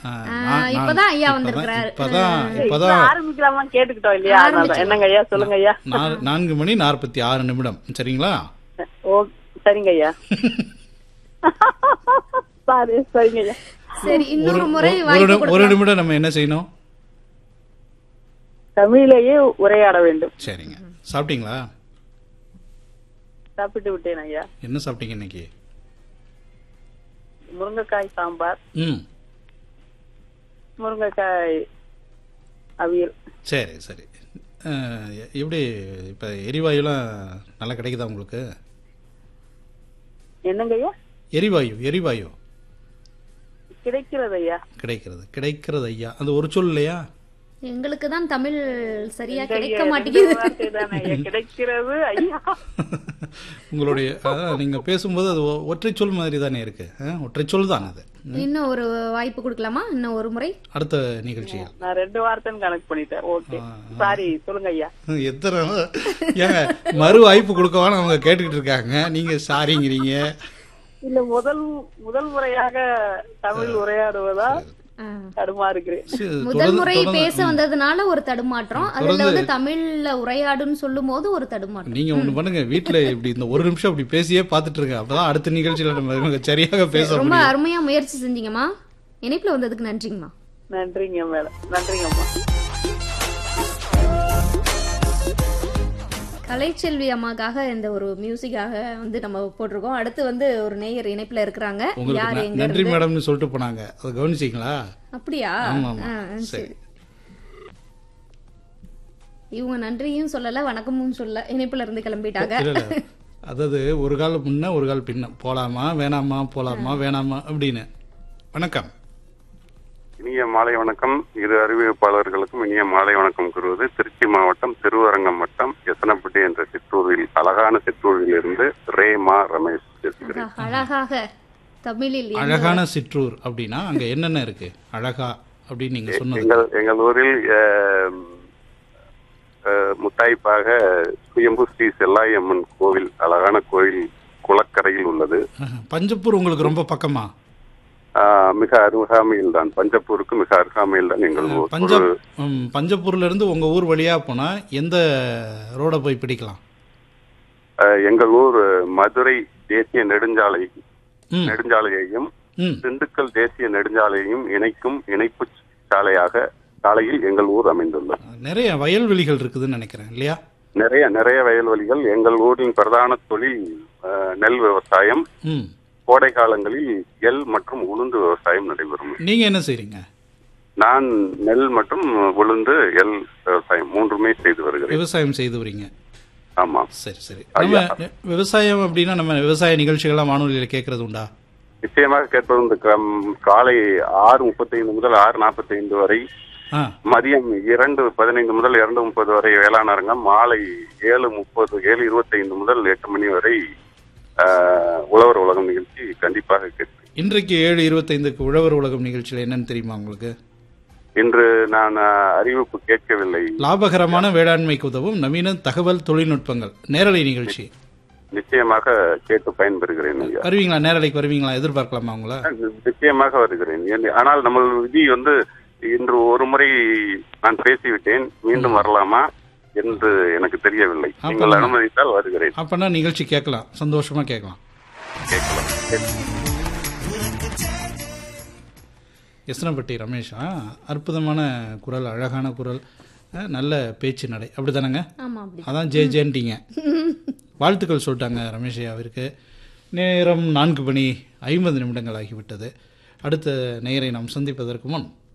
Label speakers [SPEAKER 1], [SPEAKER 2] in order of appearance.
[SPEAKER 1] ஆ,
[SPEAKER 2] ஆ,
[SPEAKER 1] நான்- நான்
[SPEAKER 2] இப்பதான் ஐயா
[SPEAKER 1] இப்பதான்-
[SPEAKER 2] வந்திருக்கிறாரு.
[SPEAKER 1] இப்பதான்
[SPEAKER 3] இப்ப
[SPEAKER 1] இப்பதான்
[SPEAKER 3] ஆரம்பிக்கலாமா கேட்டுக்கிட்டோம் இல்லையா அதனால. என்னங்க ஐயா சொல்லுங்க ஐயா
[SPEAKER 1] நா- நான்கு மணி நாற்பத்தி ஆறு நிமிடம் சரிங்களா
[SPEAKER 3] ஓ சரிங்க ஐயா சாரி சரிங்க ஐயா
[SPEAKER 2] சரி
[SPEAKER 1] ஒரு
[SPEAKER 2] இன்னொரு முறை
[SPEAKER 1] ஒரு-
[SPEAKER 2] வாய்ப்பு
[SPEAKER 1] ஒரு ஒரு
[SPEAKER 2] கொடுக்கலாம்
[SPEAKER 1] நிமிடம் நம்ம என்ன செய்யணும்
[SPEAKER 3] தமிழிலேயே உரையாட வேண்டும்
[SPEAKER 1] சரிங்க சாப்பிட்டீங்களா
[SPEAKER 3] சாப்பிட்டு விட்டேன் ஐயா
[SPEAKER 1] என்ன சாப்பிட்டீங்க இன்னைக்கு
[SPEAKER 3] முருங்கைக்காய் சாம்பார்
[SPEAKER 1] ம்
[SPEAKER 3] முருங்கைக்காய் அவியல்
[SPEAKER 1] சரி சரி அஹ், எ- எப்படி இப்போ எரிவாயுலாம் நல்லா கிடைக்குதா உங்களுக்கு
[SPEAKER 3] என்னங்க ஐயா
[SPEAKER 1] எரிவாயு எரிவாயு
[SPEAKER 3] கிடைக்கிறது ஐயா
[SPEAKER 1] கிடைக்கிறது கிடைக்கிறது ஐயா அந்த ஒரு சொல் இல்லையா
[SPEAKER 2] எங்களுக்கு தான் தமிழ் சரியா
[SPEAKER 3] இந்த
[SPEAKER 2] கிடைக்க
[SPEAKER 3] ஐயா,
[SPEAKER 2] மாட்டேங்குது
[SPEAKER 3] ரெண்டு வார்த்தை தானே ஐயா. கிடைக்கிறது ஐயா
[SPEAKER 1] உங்களுடைய அதான் நீங்கள் பேசும்போது அது ஒ- ஒற்றை சொல் மாதிரி தானே இருக்கு அஹ், ஒற்றை சொல் தான் அது
[SPEAKER 2] இன்னும் ஒரு வாய்ப்பு கொடுக்கலாமா இன்னும் ஒரு முறை
[SPEAKER 1] அடுத்த நிகழ்ச்சியில்
[SPEAKER 3] நான் ரெண்டு வார்த்தைன்னு கணக்கு பண்ணிட்டேன் ஓகே சாரி சொல்லுங்க ஐயா
[SPEAKER 1] எத்தனை ஏங்க மறு வாய்ப்பு கொடுக்கவான்னு அவங்க கேட்டுக்கிட்டு இருக்காங்க நீங்க சாரிங்கிறீங்க
[SPEAKER 3] இல்ல முதல் முதல் முறையாக தமிழ் உரையாடுவதா
[SPEAKER 2] ஆ.
[SPEAKER 3] தடுமா இருக்கிறேன்
[SPEAKER 1] சரி,
[SPEAKER 2] முதல்
[SPEAKER 1] தொடர்ந்து-
[SPEAKER 2] முறை
[SPEAKER 1] தொடர்ந்து-
[SPEAKER 2] பேச வந்ததுனால ஒரு தடுமாற்றம் அதுல வந்து தமிழ்ல உரையாடுன்னு சொல்லும் போது ஒரு தடுமாற்றம்
[SPEAKER 1] நீங்க ஒண்ணு பண்ணுங்க வீட்ல இப்படி இந்த ஒரு நிமிஷம் அப்படி பேசியே பாத்துட்டு இருங்க அப்பதான் அடுத்த நிகழ்ச்சியில நம்ம இவங்க சரியாக பேச
[SPEAKER 2] ரொம்ப
[SPEAKER 1] முடியும்
[SPEAKER 2] அருமையா முயற்சி செஞ்சீங்கம்மா இணைப்புல வந்ததுக்கு நன்றிங்கம்மா
[SPEAKER 3] நன்றிங்க மேடம் நன்றிங்கம்மா
[SPEAKER 2] கலைச்செல்வி அம்மாக்காக இந்த ஒரு மியூசிக்காக வந்து நம்ம போட்டிருக்கோம் அடுத்து வந்து ஒரு நேயர் இணைப்புல இருக்கிறாங்க
[SPEAKER 1] உங்களுக்கு
[SPEAKER 2] யார்
[SPEAKER 1] ந-
[SPEAKER 2] எங்க
[SPEAKER 1] நன்றி மேடம்னு சொல்லிட்டு போனாங்க அதை கவனிச்சிங்களா
[SPEAKER 2] அப்படியா
[SPEAKER 1] ஆமா ஆமா
[SPEAKER 2] ஆ,
[SPEAKER 1] சரி
[SPEAKER 2] இவங்க நன்றியும் சொல்லல வணக்கமும் சொல்ல இணைப்புல இருந்து கிளம்பிட்டாங்க
[SPEAKER 1] இல்ல இல்ல அதாவது ஒரு கால் முன்ன ஒரு கால் பின்ன போலாமா வேணாமா போலாமா வேணாமா அப்படின்னு வணக்கம்
[SPEAKER 4] இனிய மாலை வணக்கம் இரு அறிவிப்பாளர்களுக்கும் இனிய மாலை வணக்கம் கூறுவது திருச்சி மாவட்டம் திருவரங்கம் வட்டம் எசனப்பட்டி என்ற சிற்றூரில் அழகான சிற்றூரில் இருந்து ரேமா ரமேஷ் பேசுகிறேன்
[SPEAKER 2] அழகாக தமிழில் என்ன-
[SPEAKER 1] அழகான சிற்றூர் அப்படின்னா அங்க என்னென்ன இருக்கு அழகா அப்படின்னு நீங்க சொன்னது
[SPEAKER 4] எங்கள் எங்கள் ஊரில் அஹ், அஹ், முத்தாய்ப்பாக சுயம்பு ஸ்ரீ செல்லாயம்மன் கோவில் அழகான கோவில் குளக்கரையில் உள்ளது
[SPEAKER 1] அஹ், பஞ்சப்பூர் உங்களுக்கு ரொம்ப பக்கமா
[SPEAKER 4] ஆஹ், மிக அருகாமையில் தான் பஞ்சப்பூருக்கு மிக அருகாமையில் தான் எங்கள் ஊர்
[SPEAKER 1] பஞ்ச
[SPEAKER 4] ஒரு
[SPEAKER 1] ம், பஞ்சப்பூர்ல இருந்து உங்க ஊர் வழியா போனா எந்த ரோட போய் பிடிக்கலாம்
[SPEAKER 4] அஹ், எங்கள் ஊர் மதுரை தேசிய நெடுஞ்சாலை
[SPEAKER 1] ம்
[SPEAKER 4] நெடுஞ்சாலையையும்
[SPEAKER 1] ம்
[SPEAKER 4] திண்டுக்கல் தேசிய நெடுஞ்சாலையையும் இணைக்கும் இணைப்பு சாலையாக சாலையில் எங்கள் ஊர் அமைந்துள்ளது
[SPEAKER 1] நிறைய வயல்வெளிகள் இருக்குதுன்னு நினைக்கிறேன் இல்லையா
[SPEAKER 4] நிறைய நிறைய வயல்வெளிகள் எங்கள் ஊரின் பிரதான தொழில் அஹ், நெல் விவசாயம்
[SPEAKER 1] ம்
[SPEAKER 4] கோடை காலங்களில் எள் மற்றும் உளுந்து விவசாயம் நடைபெறும்
[SPEAKER 1] நீங்க என்ன செய்றீங்க
[SPEAKER 4] நான் நெல் மற்றும் உளுந்து எள் விவசாயம் மூன்றுமே செய்து வருகிறேன்
[SPEAKER 1] விவசாயம் செய்து வரீங்க
[SPEAKER 4] ஆமா
[SPEAKER 1] சரி சரி நம்ம விவசாயம் அப்படின்னா நம்ம விவசாய நிகழ்ச்சிகள்லாம் வானொலியில கேட்கறது உண்டா
[SPEAKER 4] நிச்சயமாக கேட்பது இந்த கம்- காலை ஆறு முப்பத்தைந்து முதல் ஆறு நாற்பத்தைந்து வரை
[SPEAKER 1] ஆ
[SPEAKER 4] மதியம் இரண்டு பதினைந்து முதல் இரண்டு முப்பது வரை வேளாண் அரங்கம் மாலை ஏழு முப்பது ஏழு இருபத்தைந்து முதல் எட்டு மணி வரை ஆஹ், உழவர் உலகம் நிகழ்ச்சி கண்டிப்பாக கேட்பேன்
[SPEAKER 1] இன்றைக்கு ஏழு இருபத்தைந்துக்கு உழவர் உலகம் நிகழ்ச்சியில என்னன்னு தெரியுமா உங்களுக்கு
[SPEAKER 4] இன்று நான் ஆஹ், அறிவிப்பு கேட்கவில்லை
[SPEAKER 1] லாபகரமான வேளாண்மைக்கு உதவும் நவீன தகவல் தொழில்நுட்பங்கள் நேரலை நிகழ்ச்சி
[SPEAKER 4] நிச்சயமாக கேட்டு பயன்பெறுகிறேன் ஐயா
[SPEAKER 1] வருவீங்களா நேரலைக்கு வருவீங்களா எதிர்பார்க்கலாமா உங்கள
[SPEAKER 4] நிச்சயமாக வருகிறேன் ஏன்- ஆனால் நம்ம விதி வந்து இன்று ஒரு முறை நான் பேசிவிட்டேன் மீண்டும் வரலாமா என்று எனக்கு தெரியவில்லை நீங்கள் அனுமதித்தால் வருகிறேன்
[SPEAKER 1] அப்பனா நிகழ்ச்சி கேட்கலாம் சந்தோஷமா கேட்கலாம்
[SPEAKER 4] கேட்கலாம் கேட்கலாம்.
[SPEAKER 1] எஸ்னப்பட்டி ரமேஷா அற்புதமான குரல் அழகான குரல் அஹ், நல்ல பேச்சு நடை அப்படிதானங்க
[SPEAKER 2] ஆமா அப்படி
[SPEAKER 1] அதான் ஜே ஜேன்ட்டிங்க வாழ்த்துக்கள் சொல்லிட்டாங்க ரமேஷ் அவருக்கு நேரம் நான்கு மணி ஐம்பது நிமிடங்கள் ஆகிவிட்டது அடுத்த நேரை நாம் சந்திப்பதற்கு முன்